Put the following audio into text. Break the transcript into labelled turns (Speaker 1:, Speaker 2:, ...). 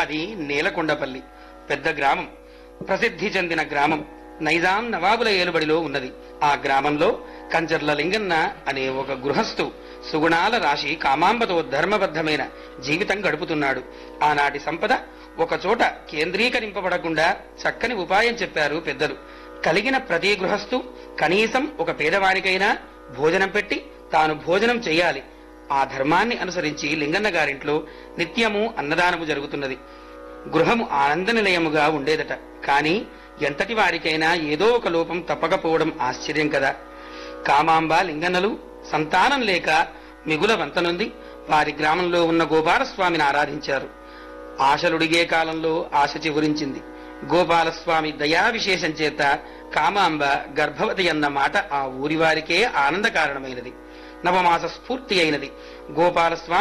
Speaker 1: అది నేలకొండపల్లి పెద్ద గ్రామం ప్రసిద్ధి చెందిన గ్రామం నైజాం నవాబుల ఏలుబడిలో ఉన్నది ఆ గ్రామంలో కంచర్ల లింగన్న అనే ఒక గృహస్థు సుగుణాల రాశి కామాంబతో ధర్మబద్ధమైన జీవితం గడుపుతున్నాడు ఆనాటి సంపద ఒక చోట కేంద్రీకరింపబడకుండా చక్కని ఉపాయం చెప్పారు పెద్దలు కలిగిన ప్రతి గృహస్థు కనీసం ఒక పేదవానికైనా భోజనం పెట్టి తాను భోజనం చేయాలి ఆ ధర్మాన్ని అనుసరించి లింగన్న గారింట్లో నిత్యము అన్నదానము జరుగుతున్నది గృహము ఆనంద నిలయముగా ఉండేదట కాని ఎంతటి వారికైనా ఏదో ఒక లోపం తప్పకపోవడం ఆశ్చర్యం కదా కామాంబ లింగన్నలు సంతానం లేక మిగుల వంతనుంది వారి గ్రామంలో ఉన్న గోపాలస్వామిని ఆరాధించారు ఆశలుడిగే కాలంలో ఆశ చిగురించింది గోపాలస్వామి దయా విశేషం చేత కామాంబ గర్భవతి అన్న మాట ఆ ఊరి వారికే ఆనంద కారణమైనది నవమాస స్ఫూర్తి అయినది గోపాలస్వామి